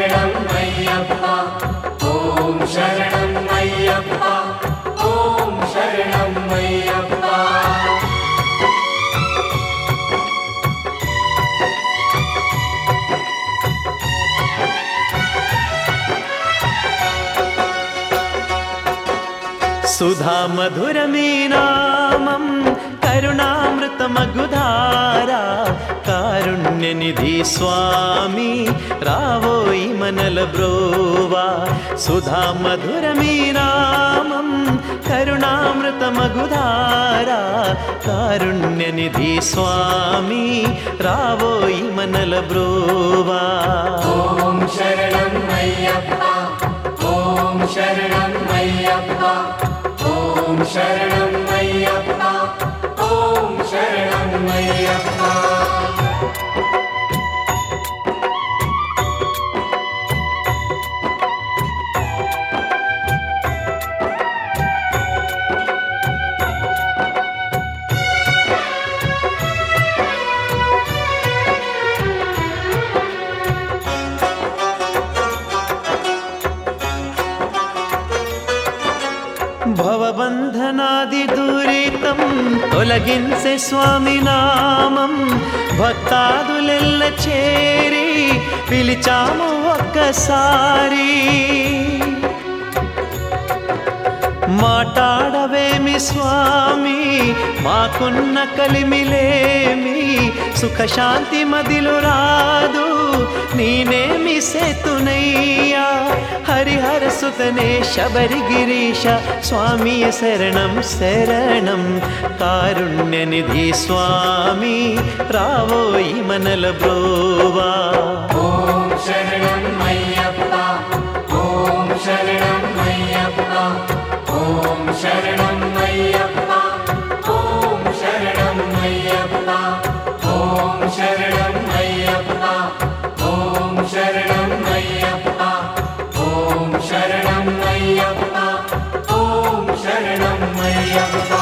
శరణం అయ్యప్ప ఓం శరణం అయ్యప్ప ఓం శరణం అయ్యప్ప సుధా మధురమే నామం కరుణామృతమగుధారా కారుణ్యనిధి స్వామి రావోయి మనల బ్రోవా సుధా మధురమే నామం కరుణామృతమగుధారా కారుణ్యనిధి స్వామి రావోయి మనల బ్రోవా ఓం శరణం అయ్యప్ప ఓం శరణం అయ్యప్ప ఓం శరణం అయ్యప్ప ఓం శరణం అయ్యప్ప భవబంధనాది దూరితం తొలగించే స్వామి నామం భక్తాదులెల్ల చేరి పిలిచాము ఒక్కసారి మాటాడవేమి స్వామి మాకున్న కలిమిలేమి సుఖశాంతి మదిలు రాదు నేనేమి సేతునయ్యా హరిహర సుతనే శబరి గిరీశ స్వామి శరణం శరణం కారుణ్యనిధి స్వామి రావోయి మనల బ్రోవా ఓం శరణం అయ్యప్ప ఓం శరణం అయ్యప్ప ఓం శరణం అయ్యప్ప ఓం శరణం అయ్యప్ప ఓం శరణం అయ్యప్ప ఓం శరణం అయ్యప్ప ఓం శరణం అయ్యప్ప ఓం శరణం అయ్యప్ప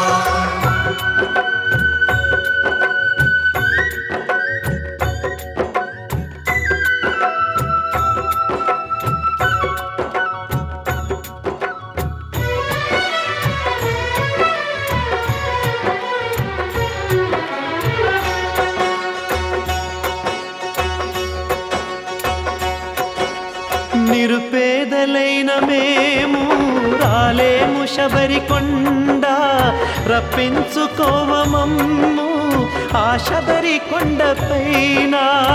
నిరుపేదలైన మేము రాలేము శబరి కొండ రప్పించుకోవమమ్ము ఆ శబరి కొండపైన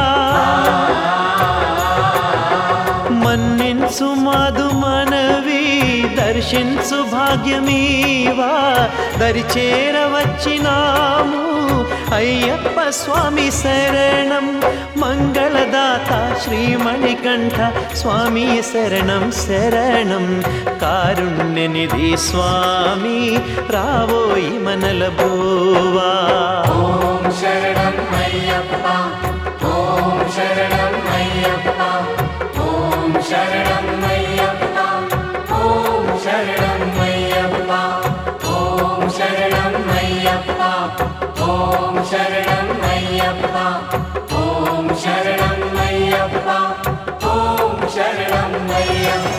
మన్నించు మాదు మనవి దర్శించు భాగ్యమీవా దరి చేరవచ్చినాము అయ్యప్ప స్వామి శరణం మంగళదాత శ్రీమణికంఠ స్వామి శరణం శరణం కారుణ్యనిధి స్వామి రావోయి మనల బోవా ఓం శరణం అయ్యప్ప ఓం శరణం అయ్యప్ప ఓం శరణం అయ్యప్ప ఓం శరణం అయ్యప్ప ఓం శరణం అయ్యప్ప ఓం శరణం అయ్యప్ప ఓం శరణం అయ్యప్ప ఓం శరణం అయ్యప్ప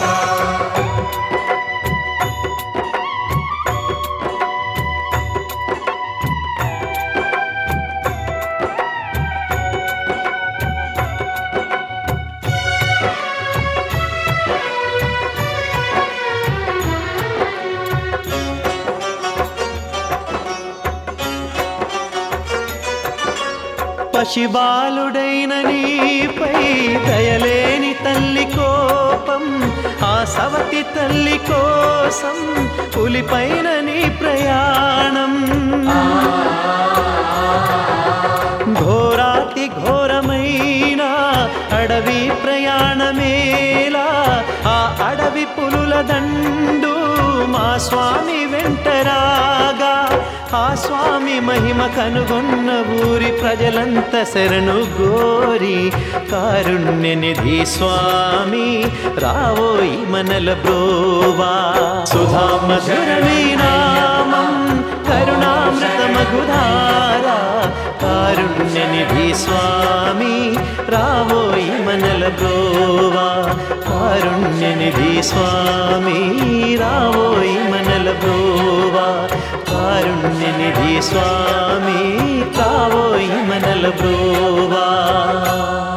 పశిబాలుడైన నీపై దయలేని తల్లి కోపం ఆ సవతి తల్లి కోసం పులిపైన నీ ప్రయాణం ఘోరాతి ఘోరమైన అడవి ప్రయాణమేలా ఆ అడవి పులుల దండు మా స్వామి వెంటరాగా ఆ స్వామి మహిమ కనుగొన్న ఊరి ప్రజలంత శరణు గోరి కారుణ్యనిధి స్వామి రావోయి మనల బ్రోవా సుధా మధురమే నామం కరుణామృత మగుధారా కారుణ్యనిధి స్వామి రావోయి మనల బ్రోవా కారుణ్యనిధి స్వామి రావోయి మనల బ్రోవా కారుణ్యనిధి స్వామి రావోయి మనల బ్రోవా